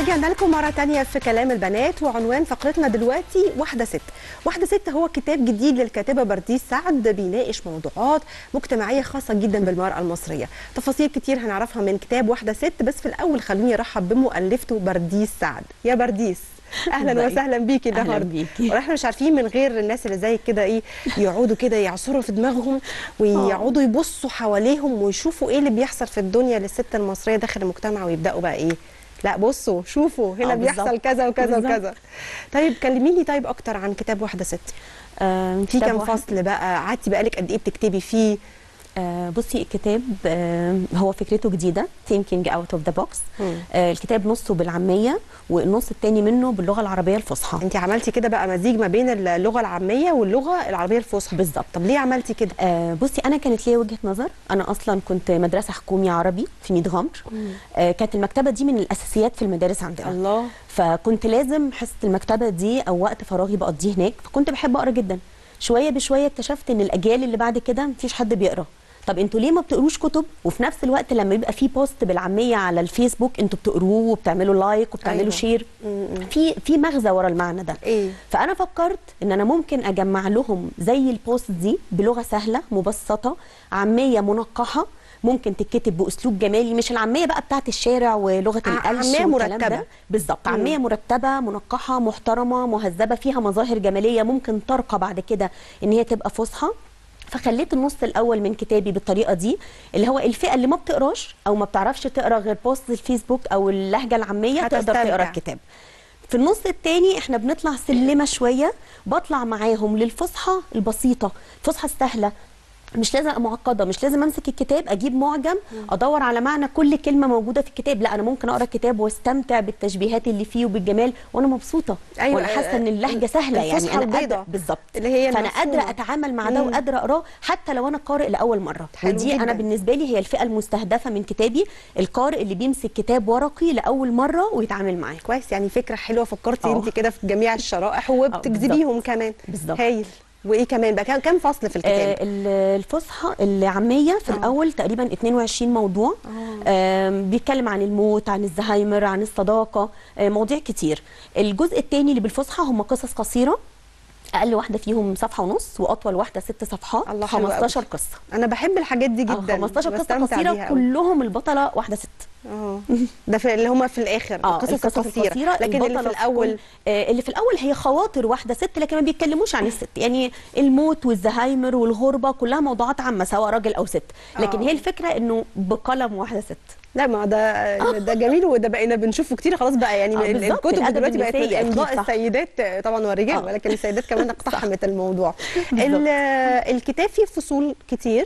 رجعنا لكم مرة تانية في كلام البنات وعنوان فقرتنا دلوقتي واحدة ست واحدة ست هو كتاب جديد للكاتبة برديس سعد بيناقش موضوعات مجتمعية خاصة جدا بالمرأة المصرية تفاصيل كتير هنعرفها من كتاب واحدة ست بس في الأول خلوني أرحب بمؤلفته برديس سعد يا برديس اهلا ازيك؟ وسهلا بيكي أهلاً النهارده بيكي. واحنا مش عارفين من غير الناس اللي زيك كده ايه يقعدوا كده يعصروا في دماغهم ويقعدوا يبصوا حواليهم ويشوفوا ايه اللي بيحصل في الدنيا للست المصريه داخل المجتمع ويبداوا بقى ايه لا بصوا شوفوا هنا آه، بيحصل بالظبط. كذا وكذا بالظبط. وكذا طيب كلميني طيب اكتر عن كتاب واحده ست آه، في كتاب كام واحد- فصل بقى قعدتي بقالك قد ايه بتكتبي فيه آه، بصي الكتاب آه، هو فكرته جديده thinking out of the box مم. آه، الكتاب نصه بالعاميه والنص التاني منه باللغه العربيه الفصحى انت عملتي كده بقى مزيج ما بين اللغه العاميه واللغه العربيه الفصحى بالظبط طب ليه عملتي كده آه، بصي انا كانت ليا وجهه نظر انا اصلا كنت مدرسه حكومي عربي في ميت غمر آه، كانت المكتبه دي من الاساسيات في المدارس عندنا الله فكنت لازم حصه المكتبه دي او وقت فراغي بقضيه هناك فكنت بحب اقرا جدا شويه بشويه اكتشفت ان الاجيال اللي بعد كده مفيش حد بيقرا طب انتوا ليه ما بتقروش كتب وفي نفس الوقت لما يبقى في بوست بالعاميه على الفيسبوك انتوا بتقروه وبتعملوا لايك وبتعملوا أيوة. شير م-م. في في مغزى ورا المعنى ده ايه فانا فكرت ان انا ممكن اجمع لهم زي البوست دي بلغه سهله مبسطه عاميه منقحه ممكن تتكتب باسلوب جمالي مش العاميه بقى بتاعت الشارع ولغه ع- القلش عامية والكلام مرتبة. ده بالظبط مم. عاميه مرتبه منقحه محترمه مهذبه فيها مظاهر جماليه ممكن ترقى بعد كده ان هي تبقى فصحى فخليت النص الاول من كتابي بالطريقه دي اللي هو الفئه اللي ما بتقراش او ما بتعرفش تقرا غير بوست الفيسبوك او اللهجه العاميه تقدر هتستمتع. تقرا الكتاب في النص التاني احنا بنطلع سلمه شويه بطلع معاهم للفصحى البسيطه الفصحى السهله مش لازم أبقى معقده مش لازم امسك الكتاب اجيب معجم ادور على معنى كل كلمه موجوده في الكتاب لا انا ممكن اقرا الكتاب واستمتع بالتشبيهات اللي فيه وبالجمال وانا مبسوطه أيوة، وانا حاسه ان اللهجه سهله يعني الفصحى انا البيضاء قادره بالظبط اللي هي فانا المفهومة. قادره اتعامل مع ده مم. وقادره اقراه حتى لو انا قارئ لاول مره حلو ودي انا جداً. بالنسبه لي هي الفئه المستهدفه من كتابي القارئ اللي بيمسك كتاب ورقي لاول مره ويتعامل معاه كويس يعني فكره حلوه فكرتي اه. انت كده في جميع الشرائح وبتجذبيهم كمان بالظبط. هايل وايه كمان بقى كام- كام فصل في آه، الكتاب ال- الفصحى العاميه في آه. الاول تقريبا 22 موضوع آم، بيتكلم عن الموت عن الزهايمر عن الصداقه آه، مواضيع كتير الجزء الثاني اللي بالفصحى هم قصص قصيره اقل واحده فيهم صفحه ونص واطول واحده ست صفحات الله، حلو قوي. 15 قصه انا بحب الحاجات دي آه، جدا 15 قصه بستمتع قصيره بيها قوي. كلهم البطله واحده ست اه ده في اللي هم في الاخر اه القصص القصيره لكن اللي في البطلة الاول كل- آه اللي في الاول هي خواطر واحده ست لكن ما بيتكلموش عن الست يعني الموت والزهايمر والغربه كلها موضوعات عامه سواء راجل او ست لكن آه. هي الفكره انه بقلم واحده ست لا ما ده ده جميل وده بقينا بنشوفه كتير خلاص بقى يعني آه، ال- بالظبط، الكتب الأدب دلوقتي بقت من النسائي أكيد، امضاء صح. السيدات طبعا والرجال آه. ولكن السيدات كمان اقتحمت الموضوع بالظبط. ال- الكتاب فيه فصول كتير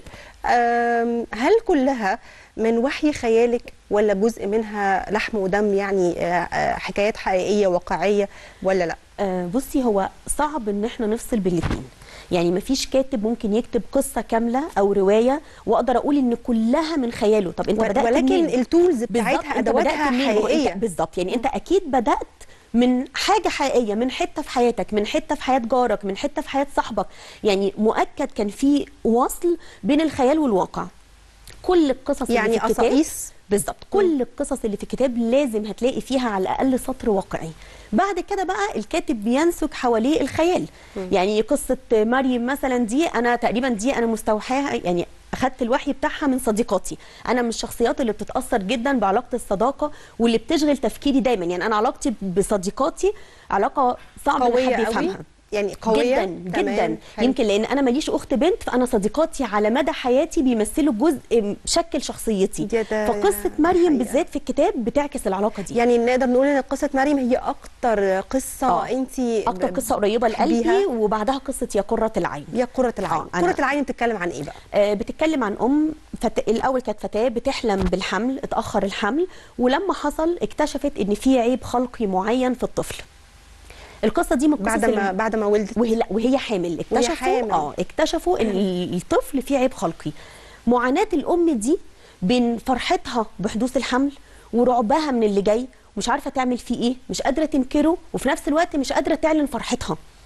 أم، هل كلها من وحي خيالك ولا جزء منها لحم ودم يعني آه، آه، حكايات حقيقيه واقعيه ولا لا آه بصي هو صعب ان احنا نفصل بين الاثنين يعني مفيش كاتب ممكن يكتب قصه كامله او روايه واقدر اقول ان كلها من خياله طب انت و- بدات ولكن منين؟ التولز بالظبط، بتاعتها أنت بدأت ادواتها منين؟ وأنت- حقيقيه بالظبط يعني انت اكيد بدات من حاجه حقيقيه من حته في حياتك من حته في حياه جارك من حته في حياه صاحبك يعني مؤكد كان في وصل بين الخيال والواقع كل القصص اللي يعني في الكتاب قصايص بالظبط كل القصص اللي في الكتاب لازم هتلاقي فيها على الاقل سطر واقعي بعد كده بقى الكاتب بينسج حواليه الخيال يعني قصه مريم مثلا دي انا تقريبا دي انا مستوحاها يعني اخدت الوحي بتاعها من صديقاتي انا من الشخصيات اللي بتتاثر جدا بعلاقه الصداقه واللي بتشغل تفكيري دايما يعني انا علاقتي بصديقاتي علاقه صعب ان قويه حد قوي يفهمها يعني قويه جدا تمام، جدا حلو. يمكن لان انا ماليش اخت بنت فانا صديقاتي على مدى حياتي بيمثلوا جزء شكل شخصيتي دي ده فقصه مريم حقيقة. بالذات في الكتاب بتعكس العلاقه دي يعني نقدر نقول ان قصه مريم هي اكتر قصه آه. انت اكتر قصه قريبه لقلبي بتحبيها. وبعدها قصه يا قره العين يا قرة العين آه، أنا- قرة العين بتتكلم عن ايه بقى آه، بتتكلم عن ام فت... الاول كانت فتاه بتحلم بالحمل اتاخر الحمل ولما حصل اكتشفت ان في عيب خلقي معين في الطفل القصه دي من القصص بعد اللي- ما بعد ما ولدت وهي لا وهي حامل اكتشفوا حامل. اه اكتشفوا ان الطفل فيه عيب خلقي معاناه الام دي بين فرحتها بحدوث الحمل ورعبها من اللي جاي مش عارفه تعمل فيه ايه مش قادره تنكره وفي نفس الوقت مش قادره تعلن فرحتها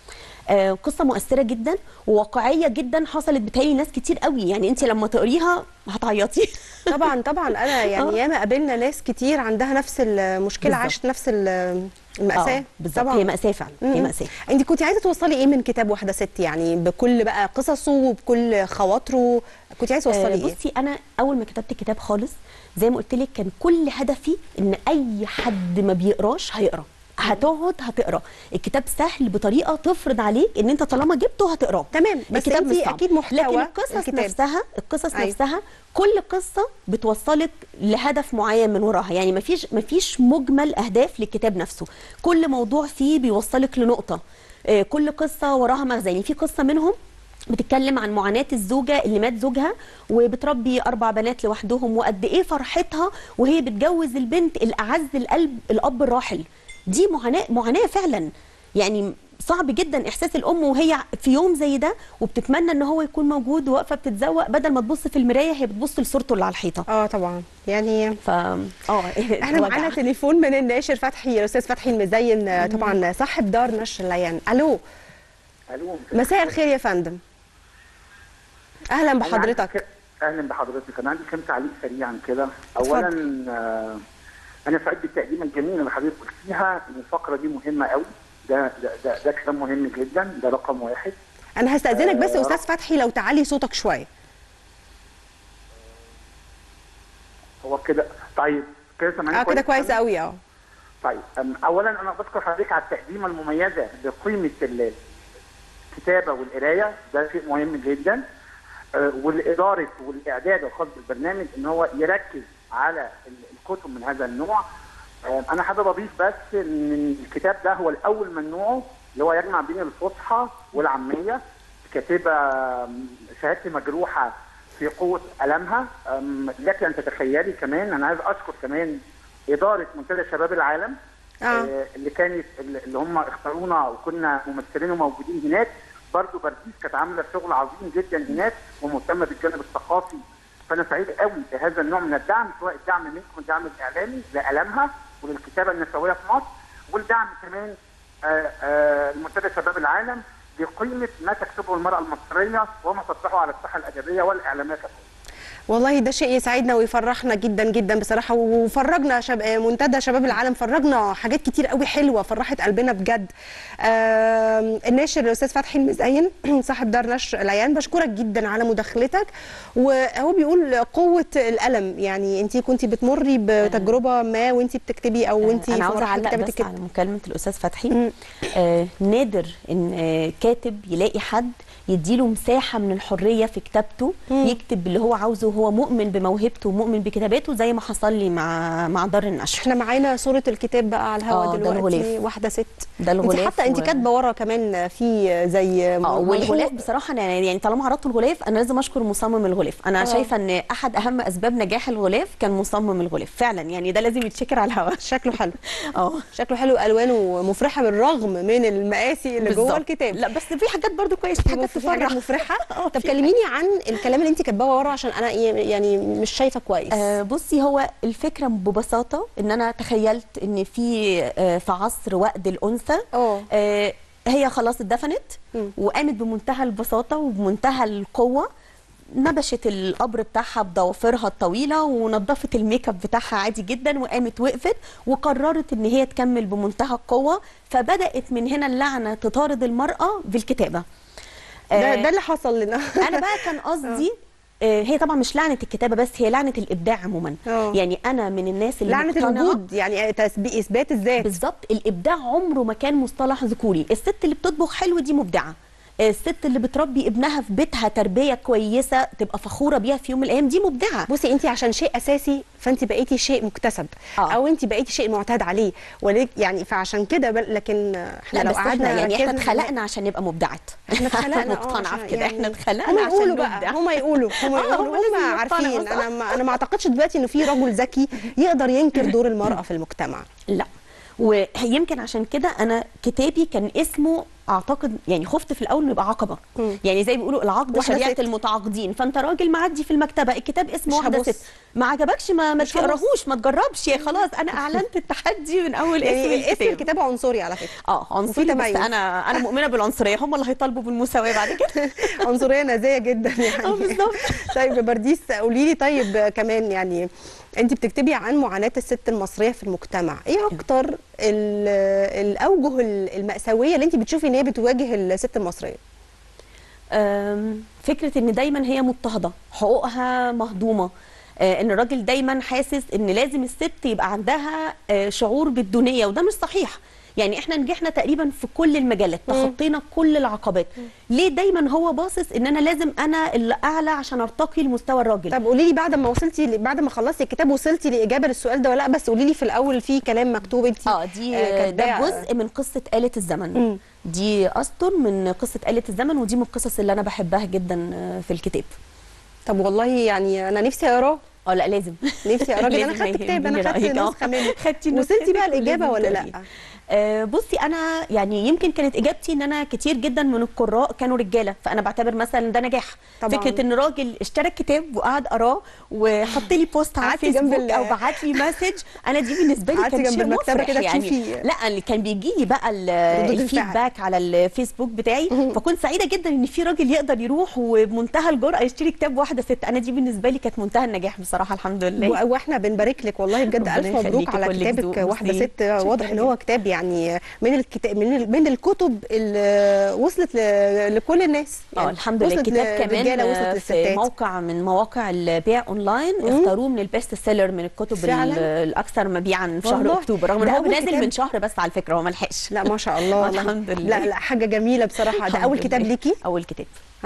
آه قصه مؤثره جدا وواقعيه جدا حصلت بتهيألي ناس كتير قوي يعني انت لما تقريها هتعيطي طبعا طبعا انا يعني آه. ياما قابلنا ناس كتير عندها نفس المشكله بالظبط. عاشت نفس ال- المأساة آه، بالظبط هي مأساة فعلا هي مم. مأساة انت كنت عايزه توصلي ايه من كتاب واحده ست يعني بكل بقى قصصه وبكل خواطره كنت عايزه توصلي آه، ايه بصي انا اول ما كتبت الكتاب خالص زي ما قلت لك كان كل هدفي ان اي حد ما بيقراش هيقرا هتقعد هتقرا الكتاب سهل بطريقه تفرض عليك ان انت طالما جبته هتقراه تمام بس الكتاب انت مش صعب. اكيد محتوى لكن القصص الكتاب. نفسها القصص أيوة. نفسها كل قصه بتوصلك لهدف معين من وراها يعني مفيش مفيش مجمل اهداف للكتاب نفسه كل موضوع فيه بيوصلك لنقطه آه، كل قصه وراها مغزى يعني في قصه منهم بتتكلم عن معاناة الزوجة اللي مات زوجها وبتربي أربع بنات لوحدهم وقد إيه فرحتها وهي بتجوز البنت الأعز القلب الأب الراحل دي معاناة معاناة فعلا يعني صعب جدا احساس الام وهي في يوم زي ده وبتتمنى ان هو يكون موجود واقفه بتتزوق بدل ما تبص في المرايه هي بتبص لصورته اللي على الحيطه اه طبعا يعني ف اه احنا وجع. معانا تليفون من الناشر فتحي الاستاذ فتحي المزين آه، طبعا صاحب دار نشر ليان الو الو مساء الخير يا فندم اهلا أنا عندي بحضرتك ك- اهلا بحضرتك انا عندي كام تعليق سريعا كده اولا آه، انا سعيد بالتقديمه الجميله اللي حضرتك قلتيها ان الفقره دي مهمه قوي ده ده ده, ده كلام مهم جدا ده رقم واحد انا هستاذنك بس يا آه، استاذ فتحي لو تعلي صوتك شويه هو كده طيب كده سامعني اه كده كويس قوي اه طيب أم، اولا انا بشكر حضرتك على التقديمه المميزه بقيمه ال- الكتابه والقرايه ده شيء مهم جدا آه، والاداره والاعداد الخاص بالبرنامج ان هو يركز على ال- الكتب من هذا النوع آه، انا حابب اضيف بس ان الكتاب ده هو الاول من نوعه اللي هو يجمع بين الفصحى والعاميه كاتبه آم، شهادتي مجروحه في قوه المها آم، لك ان تتخيلي كمان انا عايز اشكر كمان اداره منتدى شباب العالم آه. آه، اللي كانت اللي هم اختارونا وكنا ممثلين وموجودين هناك برضه برديس كانت عامله شغل عظيم جدا هناك ومهتمه بالجانب الثقافي فانا سعيد قوي بهذا النوع من الدعم سواء الدعم منكم الدعم الاعلامي لالمها وللكتابه النسويه في مصر والدعم كمان آه، آه، لمنتدى شباب العالم بقيمه ما تكتبه المراه المصريه وما تطرحه على الساحه الادبيه والاعلاميه كمان والله ده شيء يسعدنا ويفرحنا جدا جدا بصراحه وفرجنا شب... منتدى شباب العالم فرجنا حاجات كتير قوي حلوه فرحت قلبنا بجد آم، الناشر الاستاذ فتحي المزين صاحب دار نشر العيان بشكرك جدا على مداخلتك وهو بيقول قوه الالم يعني انت كنت بتمري بتجربه ما وانت بتكتبي او وانت انا عاوزه اعلق كتابه بس الكتاب على مكالمه الاستاذ فتحي مم. آه نادر ان آه كاتب يلاقي حد يديله مساحه من الحريه في كتابته مم. يكتب اللي هو عاوزه وهو مؤمن بموهبته ومؤمن بكتاباته زي ما حصل لي مع مع دار النشر احنا معانا صوره الكتاب بقى على آه، الهواء ده دلوقتي الغلاف. واحده ست ده انت الغلاف حتى انت و- كاتبه ورا كمان في زي اه ملحوق. والغلاف بصراحه انا يعني طالما عرضت الغلاف انا لازم اشكر مصمم الغلاف انا آه. شايفه ان احد اهم اسباب نجاح الغلاف كان مصمم الغلاف فعلا يعني ده لازم يتشكر على الهواء شكله حلو اه شكله حلو الوانه مفرحه بالرغم من المقاسي اللي جوه بالظبط. الكتاب لا بس في حاجات برضو كويسه في حاجات في حاجات تفرح مفرحه آه، طب في كلميني عن الكلام اللي انت كاتباه ورا عشان انا يعني مش شايفه كويس آه بصي هو الفكره ببساطه ان انا تخيلت ان في آه في عصر وقت الانثى اه آه هي خلاص اتدفنت مم. وقامت بمنتهى البساطه وبمنتهى القوه نبشت القبر بتاعها بضوافرها الطويله ونظفت الميك اب بتاعها عادي جدا وقامت وقفت وقررت ان هي تكمل بمنتهى القوه فبدات من هنا اللعنه تطارد المراه بالكتابه ده, آه، ده اللي حصل لنا انا بقى كان قصدي آه، هي طبعا مش لعنه الكتابه بس هي لعنه الابداع عموما آه. يعني انا من الناس اللي لعنه مقتنعة- الوجود يعني تثبيت اثبات الذات بالظبط الابداع عمره ما كان مصطلح ذكوري الست اللي بتطبخ حلو دي مبدعه الست اللي بتربي ابنها في بيتها تربيه كويسه تبقى فخوره بيها في يوم من الايام دي مبدعه بصي انت عشان شيء اساسي فانت بقيتي شيء مكتسب آه. او انت بقيتي شيء معتاد عليه ولك يعني فعشان كده بل- لكن احنا لا لو بس قعدنا احنا يعني احنا ركزنا- اتخلقنا عشان نبقى مبدعات احنا اتخلقنا آه، مقتنعه عشان- بكده يعني احنا اتخلقنا هم عشان يقولوا بقى نبدع هم يقولوا هم آه، يقولوا هم لازم هم يقتنعوا، عارفين صح. انا ما انا ما اعتقدش دلوقتي انه في رجل ذكي يقدر ينكر دور المراه في المجتمع لا ويمكن عشان كده انا كتابي كان اسمه اعتقد يعني خفت في الاول انه يبقى عقبه مم. يعني زي ما بيقولوا العقد واحدة شريعه ست. المتعاقدين فانت راجل معدي في المكتبه الكتاب اسمه مش واحده هبص. ست ما عجبكش ما, ما مش هبص. تقراهوش ما تجربش يا خلاص انا اعلنت التحدي من اول اسم يعني اسم الكتاب الكتاب عنصري على فكره اه عنصري بس تميز. انا انا مؤمنه بالعنصريه هم اللي هيطالبوا بالمساواه بعد كده عنصريه نازيه جدا يعني اه بالظبط طيب يا برديس قولي لي طيب كمان يعني انت بتكتبي عن معاناه الست المصريه في المجتمع ايه اكتر ال- الاوجه الماساويه اللي انت بتشوفي ان هي بتواجه الست المصريه أم، فكره ان دايما هي مضطهده حقوقها مهضومه آه، ان الراجل دايما حاسس ان لازم الست يبقى عندها آه، شعور بالدونيه وده مش صحيح يعني احنا نجحنا تقريبا في كل المجالات تخطينا كل العقبات ليه دايما هو باصص ان انا لازم انا اللي اعلى عشان ارتقي لمستوى الراجل طب قولي لي بعد ما وصلتي بعد ما خلصتي الكتاب وصلتي لاجابه للسؤال ده ولا لا بس قولي لي في الاول في كلام مكتوب انت اه دي آه، ده كاتباه. جزء من قصه آلة الزمن مم. دي اسطر من قصه آلة الزمن ودي من القصص اللي انا بحبها جدا آه، في الكتاب طب والله يعني انا نفسي اقراه اه لا لازم نفسي اقراه جدا. انا لازم خدت كتاب هيهمني انا خدت رأيك. آه. نسخه منه خدتي نسخة وصلتي بقى لازم الاجابه ولا لا تقريه. آه، بصي انا يعني يمكن كانت اجابتي ان انا كتير جدا من القراء كانوا رجاله فانا بعتبر مثلا ده نجاح طبعاً. فكره ان راجل اشترى الكتاب وقعد قراه وحط لي بوست على قعدتي جنب الفيسبوك ال- او بعت لي مسج انا دي بالنسبه لي قعدتي كان جنب شيء المكتبة مفرح كده يعني تشوفي- لا اللي كان بيجي لي بقى ال- ردود الفعل. الفيدباك على الفيسبوك بتاعي فكنت سعيده جدا ان في راجل يقدر يروح وبمنتهى الجرأه يشتري كتاب واحده ست انا دي بالنسبه لي كانت منتهى النجاح بصراحه الحمد لله و- واحنا بنبارك لك والله بجد ربنا الف مبروك يخليكي، على كلك كتابك ذوق. واحده ميرسي. ست واضح شكراً ان هو كتاب يعني من الكتاب من ال- من الكتب اللي وصلت ل- لكل الناس اه يعني الحمد لله وصلت الكتاب كمان للرجالة، آه، وصلت في للستات موقع من مواقع البيع اونلاين اختاروه من البيست سيلر من الكتب فعلاً؟ ال- الاكثر مبيعا في شهر والله. اكتوبر رغم ان ده هو أول نازل كتاب. من شهر بس على فكره هو ما لحقش لا ما شاء الله والله. الحمد لله. لا لا حاجه جميله بصراحه ده الحمد اول كتاب لله. ليكي اول كتاب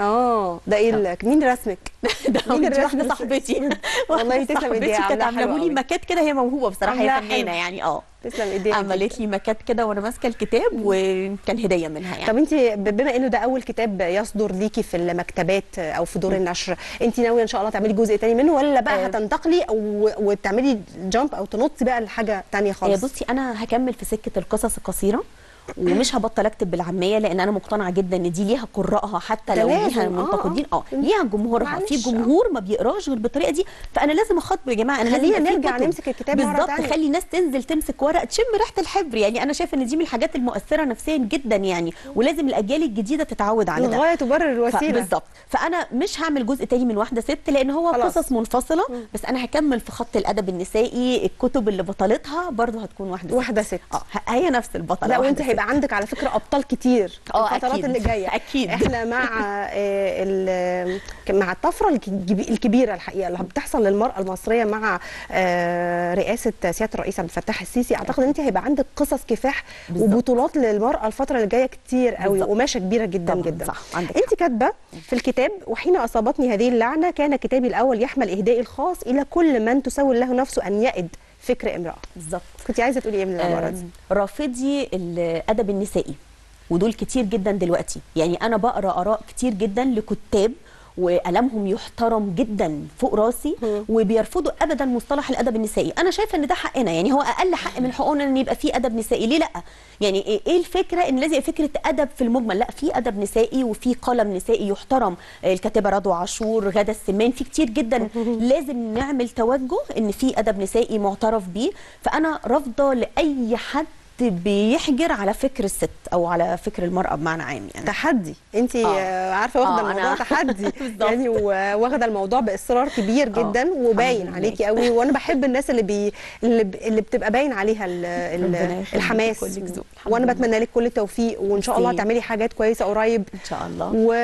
اه ده ايه ال- مين رسمك ده مين دي الرسم واحده الس- صاحبتي والله واحده تسلم صاحبتي ايديها كانت عاملاها عامله حلوة لي أوي. ماكات كده هي موهوبه بصراحه عاملاها هي فنانه حلو. يعني اه تسلم ايديها عملت لي ماكات كده وانا ماسكه الكتاب وكان هديه منها يعني طب انت ب- بما انه ده اول كتاب يصدر ليكي في المكتبات او في دور النشر انت ناويه ان شاء الله تعملي جزء تاني منه ولا بقى آه. هتنتقلي او وتعملي جامب او تنطي بقى لحاجه تانية هي خالص بصي انا هكمل في سكه القصص القصيره ومش هبطل اكتب بالعاميه لان انا مقتنعه جدا ان دي ليها قراءها حتى ده لو لازم، ليها آه، منتقدين آه. اه ليها جمهورها في معلش، آه. جمهور ما بيقراش غير بالطريقه دي فانا لازم اخاطبه يا جماعه انا لازم خلينا يبقى في نرجع كتب. نمسك الكتاب مرة بالظبط تانية. خلي الناس تنزل تمسك ورق تشم ريحه الحبر يعني انا شايفه ان دي من الحاجات المؤثره نفسيا جدا يعني ولازم الاجيال الجديده تتعود على ده الغايه تبرر الوسيله بالظبط فانا مش هعمل جزء تاني من واحده ست لان هو خلاص. قصص منفصله بس انا هكمل في خط الادب النسائي الكتب اللي بطلتها برضو هتكون واحده واحدة ست. اه ه- هي نفس البطله لا وانت واحدة ست. هيبقى عندك على فكره ابطال كتير اه الفترات أكيد. اللي جايه أكيد. احنا مع آه، ال- مع الطفره الكبي- الكبيره الحقيقه اللي بتحصل للمراه المصريه مع آه، رئاسه سياده الرئيس عبد الفتاح السيسي اعتقد ان انت هيبقى عندك قصص كفاح بالظبط. وبطولات للمراه الفتره اللي جايه كتير قوي بالظبط. وقماشه كبيره جدا طبعاً، جدا صح، عندك انت كاتبه في الكتاب وحين اصابتني هذه اللعنه كان كتابي الاول يحمل اهدائي الخاص الى كل من تسول له نفسه ان يئد فكر امراه بالظبط كنت عايزه تقولي ايه من العباره دي آم، رافضي الادب النسائي ودول كتير جدا دلوقتي يعني انا بقرا اراء كتير جدا لكتاب وقلمهم يحترم جدا فوق راسي وبيرفضوا ابدا مصطلح الادب النسائي انا شايفه ان ده حقنا يعني هو اقل حق من حقوقنا ان يبقى في ادب نسائي ليه لا يعني ايه إيه الفكره ان لازم يبقى فكره ادب في المجمل لا في ادب نسائي وفي قلم نسائي يحترم الكاتبه رضوى عاشور غاده السمان في كتير جدا لازم نعمل توجه ان في ادب نسائي معترف بيه فانا رافضه لاي حد بيحجر على فكر الست او على فكر المراه بمعنى عام يعني تحدي انت آه. عارفه واخده آه، الموضوع أنا- تحدي بالظبط. يعني واخده الموضوع باصرار كبير آه، جدا وباين الحمد عليكي لله. قوي وانا بحب الناس اللي بي اللي, ب... اللي بتبقى باين عليها ال... ال... ربنا يخليكي، الحماس كلك ذوق. الحمد وانا لله. بتمنى لك كل التوفيق وان شاء الله ميرسي. تعملي حاجات كويسه قريب ان شاء الله و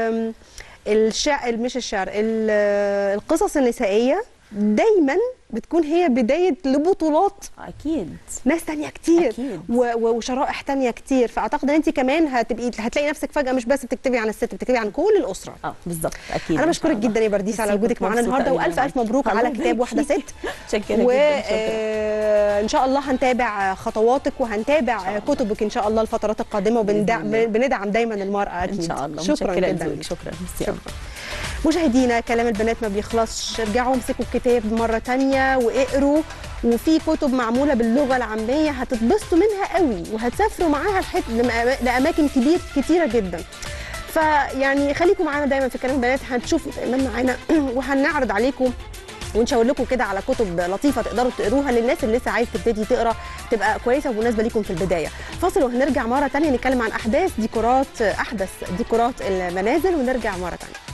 الشعر مش الشعر ال- القصص النسائيه دايما بتكون هي بدايه لبطولات اكيد ناس تانية كتير أكيد. و- و- وشرائح تانية كتير فاعتقد ان انت كمان هتبقي هتلاقي نفسك فجاه مش بس بتكتبي عن الست بتكتبي عن كل الاسره اه بالظبط اكيد انا إن بشكرك شاء الله. جدا يا برديس على ميرسي، وجودك كنت معانا مبسوطة النهارده أوي والف الف معاكي. مبروك على الله كتاب يبارك واحده فيك. ست متشكره جدا شكرا وان شاء الله هنتابع خطواتك وهنتابع كتبك ان شاء الله الفترات القادمه بإذن وبندعم الله. بندعم دايما المراه اكيد ان شاء الله شكرا متشكرة جدا لذوقك. شكرا ميرسي. شكرا مشاهدينا كلام البنات ما بيخلصش ارجعوا امسكوا الكتاب مره تانية واقروا وفي كتب معموله باللغه العاميه هتتبسطوا منها قوي وهتسافروا معاها لحت... لأما- لاماكن كبير كتيره جدا فيعني خليكم معانا دايما في كلام البنات هتشوفوا دايما معانا وهنعرض عليكم ونشاور لكم كده على كتب لطيفه تقدروا تقروها للناس اللي لسه عايز تبتدي تقرا تبقى كويسه ومناسبه ليكم في البدايه فاصل وهنرجع مره تانية نتكلم عن احداث ديكورات احدث ديكورات المنازل ونرجع مره تانية